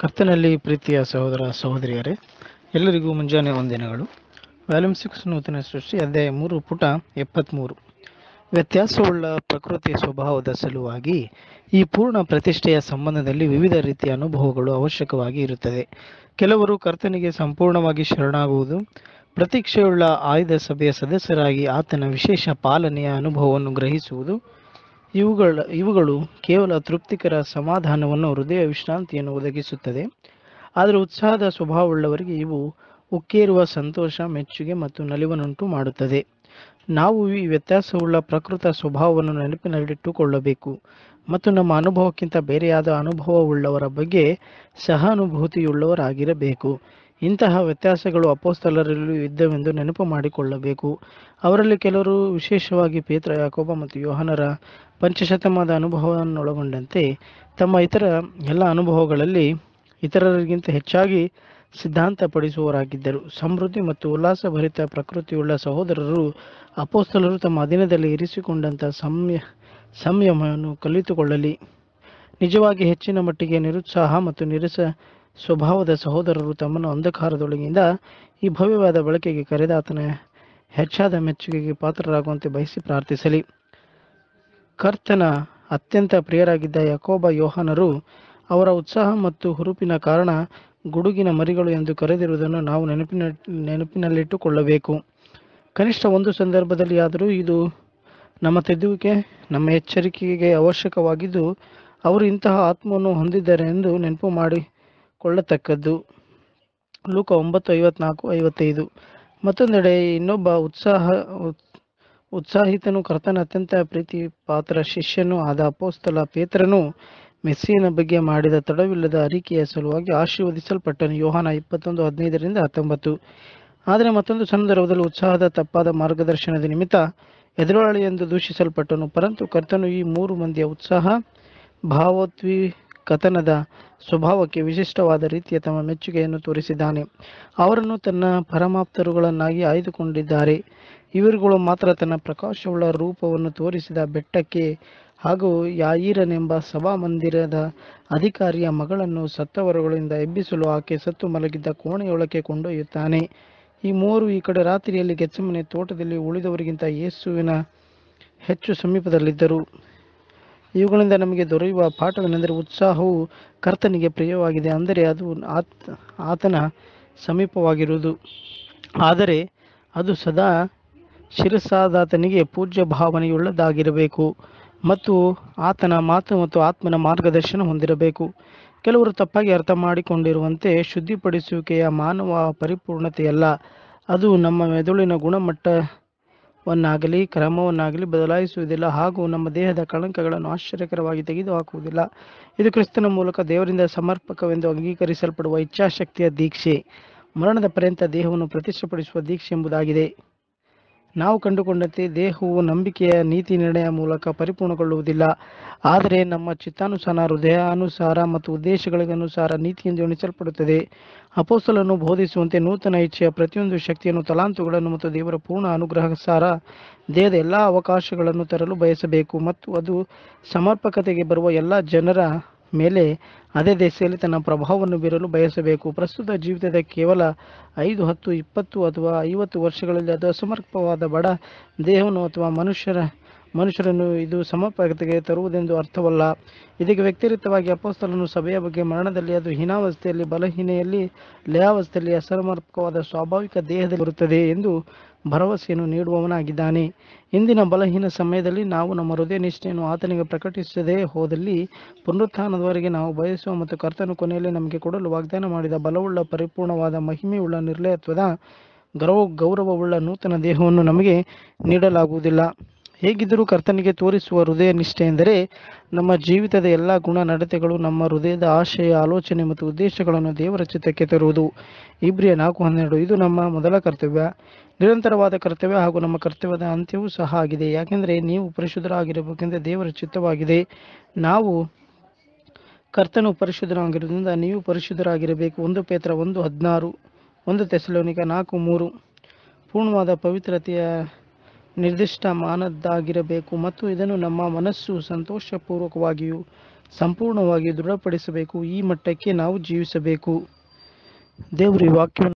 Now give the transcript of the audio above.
ಕರ್ತನಲ್ಲಿ ಪ್ರೀತಿಯ ಸಹೋದರ ಸಹೋದರಿಯರೇ ಎಲ್ಲರಿಗೂ ಮುಂಜಾನೆ ವಂದನೆಗಳು ವ್ಯಾಲ್ಯೂಮ್ ಸಿಕ್ಸ್ ನೂತನ ಸೃಷ್ಟಿ ಅಧ್ಯಾಯ ಮೂರು ಪುಟ ಎಪ್ಪತ್ತ್ಮೂರು ವ್ಯತ್ಯಾಸವುಳ್ಳ ಪ್ರಕೃತಿ ಸ್ವಭಾವದ ಸಲುವಾಗಿ ಈ ಪೂರ್ಣ ಪ್ರತಿಷ್ಠೆಯ ಸಂಬಂಧದಲ್ಲಿ ವಿವಿಧ ರೀತಿಯ ಅನುಭವಗಳು ಅವಶ್ಯಕವಾಗಿ ಇರುತ್ತದೆ ಕೆಲವರು ಕರ್ತನಿಗೆ ಸಂಪೂರ್ಣವಾಗಿ ಶರಣಾಗುವುದು ಪ್ರತೀಕ್ಷೆಯುಳ್ಳ ಆಯ್ದ ಸಭೆಯ ಸದಸ್ಯರಾಗಿ ಆತನ ವಿಶೇಷ ಪಾಲನೆಯ ಅನುಭವವನ್ನು ಗ್ರಹಿಸುವುದು ಇವುಗಳ ಇವುಗಳು ಕೇವಲ ತೃಪ್ತಿಕರ ಸಮಾಧಾನವನ್ನು ಹೃದಯ ವಿಶ್ರಾಂತಿಯನ್ನು ಒದಗಿಸುತ್ತದೆ ಆದರೆ ಉತ್ಸಾಹದ ಸ್ವಭಾವವುಳ್ಳವರಿಗೆ ಇವು ಉಕ್ಕೇರುವ ಸಂತೋಷ ಮೆಚ್ಚುಗೆ ಮತ್ತು ನಲಿವನ್ನುಂಟು ಮಾಡುತ್ತದೆ ನಾವು ಈ ವ್ಯತ್ಯಾಸವುಳ್ಳ ಪ್ರಕೃತ ಸ್ವಭಾವವನ್ನು ನೆನಪಿನಲ್ಲಿಟ್ಟುಕೊಳ್ಳಬೇಕು ಮತ್ತು ನಮ್ಮ ಅನುಭವಕ್ಕಿಂತ ಬೇರೆಯಾದ ಅನುಭವವುಳ್ಳವರ ಬಗ್ಗೆ ಸಹಾನುಭೂತಿಯುಳ್ಳವರಾಗಿರಬೇಕು ಇಂತಹ ವ್ಯತ್ಯಾಸಗಳು ಅಪೋಸ್ತಲರಲ್ಲೂ ಇದ್ದವೆಂದು ನೆನಪು ಮಾಡಿಕೊಳ್ಳಬೇಕು ಅವರಲ್ಲಿ ಕೆಲವರು ವಿಶೇಷವಾಗಿ ಪೇತ್ರ ಯಾಕೋಬ ಮತ್ತು ಯೋಹನರ ಪಂಚಶತಮಾನದ ಅನುಭವವನ್ನೊಳಗೊಂಡಂತೆ ತಮ್ಮ ಇತರ ಎಲ್ಲ ಅನುಭವಗಳಲ್ಲಿ ಇತರರಿಗಿಂತ ಹೆಚ್ಚಾಗಿ ಸಿದ್ಧಾಂತಪಡಿಸುವವರಾಗಿದ್ದರು ಸಮೃದ್ಧಿ ಮತ್ತು ಉಲ್ಲಾಸಭರಿತ ಪ್ರಕೃತಿಯುಳ್ಳ ಸಹೋದರರು ಅಪೋಸ್ತಲರು ತಮ್ಮ ಅಧೀನದಲ್ಲಿ ಇರಿಸಿಕೊಂಡಂಥ ಸಂಯ ಸಂಯಮವನ್ನು ಕಲಿತುಕೊಳ್ಳಲಿ ನಿಜವಾಗಿ ಹೆಚ್ಚಿನ ಮಟ್ಟಿಗೆ ನಿರುತ್ಸಾಹ ಮತ್ತು ನಿರಸ ಸ್ವಭಾವದ ಸಹೋದರರು ತಮ್ಮನ್ನು ಅಂಧಕಾರದೊಳಗಿಂದ ಈ ಭವ್ಯವಾದ ಬಳಕೆಗೆ ಕರೆದ ಆತನ ಹೆಚ್ಚಾದ ಮೆಚ್ಚುಗೆಗೆ ಪಾತ್ರರಾಗುವಂತೆ ಬಯಸಿ ಪ್ರಾರ್ಥಿಸಲಿ ಕರ್ತನ ಅತ್ಯಂತ ಪ್ರಿಯರಾಗಿದ್ದ ಯಾಕೋಬ ಯೋಹಾನರು ಅವರ ಉತ್ಸಾಹ ಮತ್ತು ಹುರುಪಿನ ಕಾರಣ ಗುಡುಗಿನ ಮರಿಗಳು ಎಂದು ಕರೆದಿರುವುದನ್ನು ನಾವು ನೆನಪಿನ ನೆನಪಿನಲ್ಲಿಟ್ಟುಕೊಳ್ಳಬೇಕು ಕನಿಷ್ಠ ಒಂದು ಸಂದರ್ಭದಲ್ಲಿ ಆದರೂ ಇದು ನಮ್ಮ ತೆದ್ದುವಿಕೆ ನಮ್ಮ ಎಚ್ಚರಿಕೆಗೆ ಅವಶ್ಯಕವಾಗಿದ್ದು ಅವರು ಇಂತಹ ಆತ್ಮವನ್ನು ಹೊಂದಿದ್ದಾರೆ ಎಂದು ನೆನಪು ಮಾಡಿಕೊಳ್ಳತಕ್ಕದ್ದು ಲೂಕ ಒಂಬತ್ತು ಐವತ್ನಾಲ್ಕು ಐವತ್ತೈದು ಮತ್ತೊಂದೆಡೆ ಇನ್ನೊಬ್ಬ ಉತ್ಸಾಹ ಉತ್- ಉತ್ಸಾಹಿತನು ಕರ್ತನ ಅತ್ಯಂತ ಪ್ರೀತಿ ಪಾತ್ರ ಶಿಷ್ಯನೂ ಆದ ಅಪೋಸ್ತಲ ಪೇತ್ರನು ಮೆಸ್ಸಿಯನ ಬಗ್ಗೆ ಮಾಡಿದ ತಡವಿಲ್ಲದ ಅರಿಕೆಯ ಸಲುವಾಗಿ ಆಶೀರ್ವದಿಸಲ್ಪಟ್ಟನು ಯೋಹಾನ ಇಪ್ಪತ್ತೊಂದು ಹದಿನೈದರಿಂದ ಹತ್ತೊಂಬತ್ತು ಆದರೆ ಮತ್ತೊಂದು ಸಂದರ್ಭದಲ್ಲಿ ಉತ್ಸಾಹದ ತಪ್ಪಾದ ಮಾರ್ಗದರ್ಶನದ ನಿಮಿತ್ತ ಎದುರಾಳಿ ಎಂದು ದೂಷಿಸಲ್ಪಟ್ಟನು ಪರಂತು ಕರ್ತನು ಈ ಮೂರು ಮಂದಿಯ ಉತ್ಸಾಹ ಭಾವೋದ್ವಿ ಕಥನದ ಸ್ವಭಾವಕ್ಕೆ ವಿಶಿಷ್ಟವಾದ ರೀತಿಯ ತಮ್ಮ ಮೆಚ್ಚುಗೆಯನ್ನು ತೋರಿಸಿದ್ದಾನೆ ಅವರನ್ನು ತನ್ನ ಪರಮಾಪ್ತರುಗಳನ್ನಾಗಿ ಆಯ್ದುಕೊಂಡಿದ್ದಾರೆ ಇವರುಗಳು ಮಾತ್ರ ತನ್ನ ಪ್ರಕಾಶವುಳ್ಳ ರೂಪವನ್ನು ತೋರಿಸಿದ ಬೆಟ್ಟಕ್ಕೆ ಹಾಗೂ ಯಾಯೀರನೆಂಬ ಸಭಾಮಂದಿರದ ಅಧಿಕಾರಿಯ ಮಗಳನ್ನು ಸತ್ತವರುಗಳಿಂದ ಎಬ್ಬಿಸಲು ಆಕೆ ಸತ್ತು ಮಲಗಿದ್ದ ಕೋಣೆಯೊಳಕ್ಕೆ ಕೊಂಡೊಯ್ಯುತ್ತಾನೆ ಈ ಮೂವರು ಈ ಕಡೆ ರಾತ್ರಿಯಲ್ಲಿ ಗೆಚ್ಚಮನೆ ತೋಟದಲ್ಲಿ ಉಳಿದವರಿಗಿಂತ ಯೇಸುವಿನ ಹೆಚ್ಚು ಸಮೀಪದಲ್ಲಿದ್ದರು ಇವುಗಳಿಂದ ನಮಗೆ ದೊರೆಯುವ ಪಾಠವೇನೆಂದರೆ ಉತ್ಸಾಹವು ಕರ್ತನಿಗೆ ಪ್ರಿಯವಾಗಿದೆ ಅಂದರೆ ಅದು ಆತ್ ಆತನ ಸಮೀಪವಾಗಿರುವುದು ಆದರೆ ಅದು ಸದಾ ಶಿರಸಾದಾತನಿಗೆ ಪೂಜ್ಯ ಭಾವನೆಯುಳ್ಳದಾಗಿರಬೇಕು ಮತ್ತು ಆತನ ಮಾತು ಮತ್ತು ಆತ್ಮನ ಮಾರ್ಗದರ್ಶನ ಹೊಂದಿರಬೇಕು ಕೆಲವರು ತಪ್ಪಾಗಿ ಅರ್ಥ ಮಾಡಿಕೊಂಡಿರುವಂತೆ ಶುದ್ಧಿಪಡಿಸುವಿಕೆಯ ಮಾನವ ಪರಿಪೂರ್ಣತೆಯಲ್ಲ ಅದು ನಮ್ಮ ಮೆದುಳಿನ ಗುಣಮಟ್ಟವನ್ನಾಗಲಿ ಕ್ರಮವನ್ನಾಗಲಿ ಬದಲಾಯಿಸುವುದಿಲ್ಲ ಹಾಗೂ ನಮ್ಮ ದೇಹದ ಕಳಂಕಗಳನ್ನು ಆಶ್ಚರ್ಯಕರವಾಗಿ ತೆಗೆದುಹಾಕುವುದಿಲ್ಲ ಇದು ಕ್ರಿಸ್ತನ ಮೂಲಕ ದೇವರಿಂದ ಸಮರ್ಪಕವೆಂದು ಅಂಗೀಕರಿಸಲ್ಪಡುವ ಇಚ್ಛಾಶಕ್ತಿಯ ದೀಕ್ಷೆ ಮರಣದ ಪರ್ಯಂತ ದೇಹವನ್ನು ಪ್ರತಿಷ್ಠೆಪಡಿಸುವ ದೀಕ್ಷೆ ಎಂಬುದಾಗಿದೆ ನಾವು ಕಂಡುಕೊಂಡಂತೆ ದೇಹವು ನಂಬಿಕೆಯ ನೀತಿ ನಿರ್ಣಯ ಮೂಲಕ ಪರಿಪೂರ್ಣಗೊಳ್ಳುವುದಿಲ್ಲ ಆದರೆ ನಮ್ಮ ಚಿತ್ತಾನುಸಾರ ಹೃದಯಾನುಸಾರ ಮತ್ತು ಉದ್ದೇಶಗಳಿಗನುಸಾರ ನೀತಿಯಿಂದ ಎಣಿಸಲ್ಪಡುತ್ತದೆ ಅಪೋಸ್ತಲನ್ನು ಬೋಧಿಸುವಂತೆ ನೂತನ ಇಚ್ಛೆಯ ಪ್ರತಿಯೊಂದು ಶಕ್ತಿಯನ್ನು ತಲಾಂತುಗಳನ್ನು ಮತ್ತು ದೇವರ ಪೂರ್ಣ ಅನುಗ್ರಹಸಾರ ದೇಹದ ಎಲ್ಲ ಅವಕಾಶಗಳನ್ನು ತರಲು ಬಯಸಬೇಕು ಮತ್ತು ಅದು ಸಮರ್ಪಕತೆಗೆ ಬರುವ ಎಲ್ಲ ಜನರ ಮೇಲೆ ಅದೇ ದಿಸೆಯಲ್ಲಿ ತನ್ನ ಪ್ರಭಾವವನ್ನು ಬೀರಲು ಬಯಸಬೇಕು ಪ್ರಸ್ತುತ ಜೀವಿತದ ಕೇವಲ ಐದು ಹತ್ತು ಇಪ್ಪತ್ತು ಅಥವಾ ಐವತ್ತು ವರ್ಷಗಳಲ್ಲಿ ಅದು ಅಸಮರ್ಪಕವಾದ ಬಡ ದೇಹವನ್ನು ಅಥವಾ ಮನುಷ್ಯರ ಮನುಷ್ಯರನ್ನು ಇದು ಸಮರ್ಪಕತೆಗೆ ತರುವುದೆಂದು ಅರ್ಥವಲ್ಲ ಇದಕ್ಕೆ ವ್ಯತಿರಿಕ್ತವಾಗಿ ಅಪೋಸ್ತಲನು ಸಭೆಯ ಬಗ್ಗೆ ಮರಣದಲ್ಲಿ ಅದು ಹೀನಾವಸ್ಥೆಯಲ್ಲಿ ಬಲಹೀನೆಯಲ್ಲಿ ಲಯಾವಸ್ಥೆಯಲ್ಲಿ ಅಸಮರ್ಪಕವಾದ ಸ್ವಾಭಾವಿಕ ದೇಹದಲ್ಲಿ ಬರುತ್ತದೆ ಎಂದು ಭರವಸೆಯನ್ನು ನೀಡುವವನಾಗಿದ್ದಾನೆ ಇಂದಿನ ಬಲಹೀನ ಸಮಯದಲ್ಲಿ ನಾವು ನಮ್ಮ ಹೃದಯ ನಿಷ್ಠೆಯನ್ನು ಆತನಿಗೆ ಪ್ರಕಟಿಸದೇ ಹೋದಲ್ಲಿ ಪುನರುತ್ಥಾನದವರೆಗೆ ನಾವು ಬಯಸುವ ಮತ್ತು ಕರ್ತನು ಕೊನೆಯಲ್ಲಿ ನಮಗೆ ಕೊಡಲು ವಾಗ್ದಾನ ಮಾಡಿದ ಬಲವುಳ್ಳ ಪರಿಪೂರ್ಣವಾದ ಮಹಿಮೆಯುಳ್ಳ ನಿರ್ಲಯತ್ವದ ಗೌರವ ಗೌರವವುಳ್ಳ ನೂತನ ದೇಹವನ್ನು ನಮಗೆ ನೀಡಲಾಗುವುದಿಲ್ಲ ಹೇಗಿದ್ದರೂ ಕರ್ತನಿಗೆ ತೋರಿಸುವ ಹೃದಯ ನಿಷ್ಠೆ ಎಂದರೆ ನಮ್ಮ ಜೀವಿತದ ಎಲ್ಲ ಗುಣ ನಡತೆಗಳು ನಮ್ಮ ಹೃದಯದ ಆಶಯ ಆಲೋಚನೆ ಮತ್ತು ಉದ್ದೇಶಗಳನ್ನು ದೇವರ ಚಿತ್ತಕ್ಕೆ ತರುವುದು ಇಬ್ರಿಯ ನಾಲ್ಕು ಹನ್ನೆರಡು ಇದು ನಮ್ಮ ಮೊದಲ ಕರ್ತವ್ಯ ನಿರಂತರವಾದ ಕರ್ತವ್ಯ ಹಾಗೂ ನಮ್ಮ ಕರ್ತವ್ಯದ ಅಂತ್ಯವೂ ಸಹ ಆಗಿದೆ ಯಾಕೆಂದರೆ ನೀವು ಪರಿಶುದ್ಧರಾಗಿರಬೇಕೆಂದರೆ ದೇವರ ಚಿತ್ತವಾಗಿದೆ ನಾವು ಕರ್ತನು ಪರಿಶುದ್ಧರಾಗಿರುವುದರಿಂದ ನೀವು ಪರಿಶುದ್ಧರಾಗಿರಬೇಕು ಒಂದು ಪೇತ್ರ ಒಂದು ಹದಿನಾರು ಒಂದು ತೆಸಲೋನಿಕ ನಾಲ್ಕು ಮೂರು ಪೂರ್ಣವಾದ ಪವಿತ್ರತೆಯ ನಿರ್ದಿಷ್ಟ ಮಾನದ್ದಾಗಿರಬೇಕು ಮತ್ತು ಇದನ್ನು ನಮ್ಮ ಮನಸ್ಸು ಸಂತೋಷಪೂರ್ವಕವಾಗಿಯೂ ಸಂಪೂರ್ಣವಾಗಿ ದೃಢಪಡಿಸಬೇಕು ಈ ಮಟ್ಟಕ್ಕೆ ನಾವು ಜೀವಿಸಬೇಕು ದೇವರು ಈ ವಾಕ್ಯವನ್ನು